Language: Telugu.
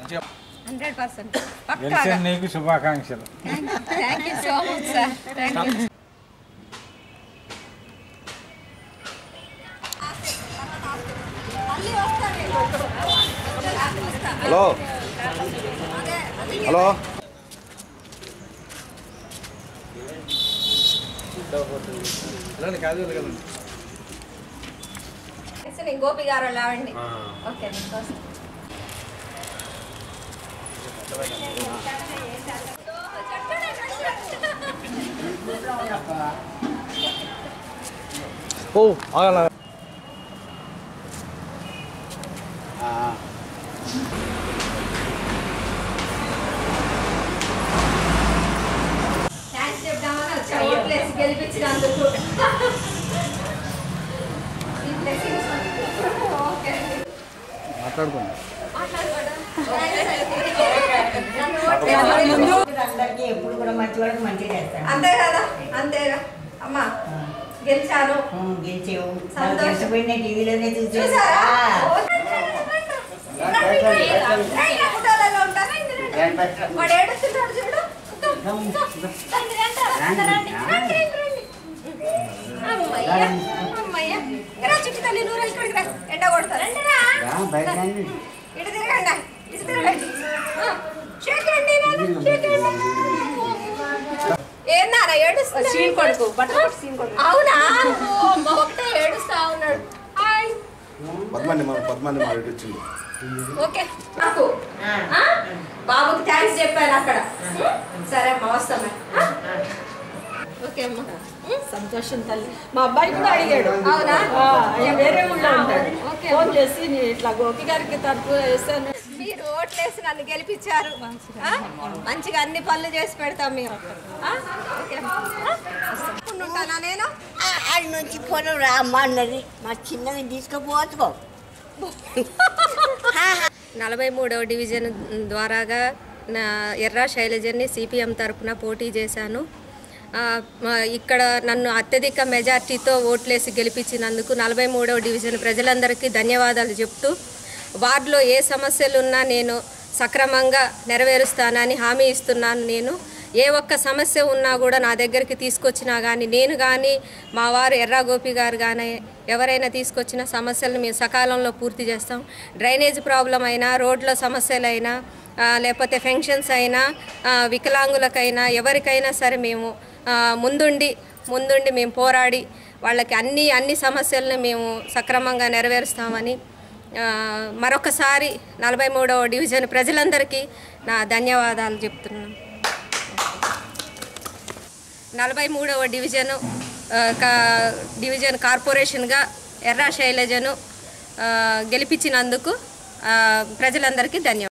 హండ్రెడ్ పర్సెంట్ గెలిచిన నీకు శుభాకాంక్షలు thank you so much sir thank you hello hello Gopi గారు లేవండి ఓకే ఓ ఆగలా థ్యాంక్స్ చెప్దామని వచ్చా ఓట్లేసి గెలిపించినందుకు ఈ blessings ఓకే అండి. మాట్లాడుకోండి అందరికీ ఎప్పుడు కూడా మంచి వాళ్ళకి మంచిగా చేస్తాను అంతే కదా అంతేగా అమ్మా గెలిచాను ఉమ్, గెలిచేవు సంతోషం. గెలిచిపోయి నేను టీవీలోనే చూసాను చూసారా ఫోటోలలో ఉంటారా వాడు ఏడుస్తున్నాడు చూడు రండి, రండి, రండి, రండి, రండి, రండి. అమ్మయ్య, అమ్మయ్య. రా చుట్టూ తల్లి నూరు ఇక్కడికి రా ఎండ కొడతారు రండి రా ఇటు తిరగండి ఇటు తిరగండి ఆ, షేక్ హ్యాండ్ ఇవ్వండి, షేక్ హ్యాండ్. ఏందారా ఏడుస్తున్నా సీన్ కొడుకు బట్టలు కొట్టు సీన్ కొడుకు అవునా ఓ, మా ఒకటే ఏడుస్తా ఉన్నాడు హాయ్ పద్మాన్ని మా పద్మాన్ని మా ఇటు వచ్చింది ఓకే నాకు ఆ? బాబుకి థ్యాంక్స్ చెప్పాను అక్కడ సరే అమ్మా వస్తామే ఓకే అమ్మా ఉం? సంతోషం తల్లి మా అబ్బాయి కూడా అడిగాడు అవునా? ఆ, ఆయన వేరే ఊళ్ళో ఉంటాడు ఓకే. ఫోన్ చేసి "నీ ఇట్లా గోపి గారికి తరపు వేసాను మీరు ఓట్లేసి నన్ను గెలిపించారు ఆ? మంచిగా అన్ని పనులు చేసి పెడతాం మీరు ఆ? ఓకే అమ్మా. ఆ? తప్పకుండా ఉంటానా నేను ఆడి నుంచి ఫోన్ రామ్మా అన్నది మా చిన్నవి తీసుకుపోవచ్చు నలభై మూడవ డివిజన్ ద్వారాగా నా ఎర్ర శైలజని సిపిఎం తరపున పోటీ చేశాను ఆ, మా ఇక్కడ నన్ను అత్యధిక మెజార్టీతో ఓట్లేసి గెలిపించినందుకు నలభై మూడవ డివిజన్ ప్రజలందరికీ ధన్యవాదాలు చెప్తూ వార్డులో ఏ సమస్యలు ఉన్నా నేను సక్రమంగా నెరవేరుస్తానని హామీ ఇస్తున్నాను నేను ఏ ఒక్క సమస్య ఉన్నా కూడా నా దగ్గరికి తీసుకొచ్చినా కానీ నేను కానీ మా వారు ఎర్రా గోపి గారు కానీ ఎవరైనా తీసుకొచ్చిన సమస్యలను మేము సకాలంలో పూర్తి చేస్తాం డ్రైనేజ్ ప్రాబ్లం అయినా రోడ్ల సమస్యలైనా ఆ, లేకపోతే ఫంక్షన్స్ అయినా ఆ, వికలాంగులకైనా ఎవరికైనా సరే మేము ఆ, ముందుండి ముందుండి మేము పోరాడి వాళ్ళకి అన్ని అన్ని సమస్యలను మేము సక్రమంగా నెరవేరుస్తామని ఆ, మరొకసారి నలభై మూడవ డివిజన్ ప్రజలందరికీ నా ధన్యవాదాలు చెప్తున్నాను నలభై మూడవ డివిజను ఆ, కా- డివిజన్ కార్పొరేషన్గా ఎర్రా శైలజను ఆ, గెలిపించినందుకు ఆ, ప్రజలందరికీ ధన్యవాదాలు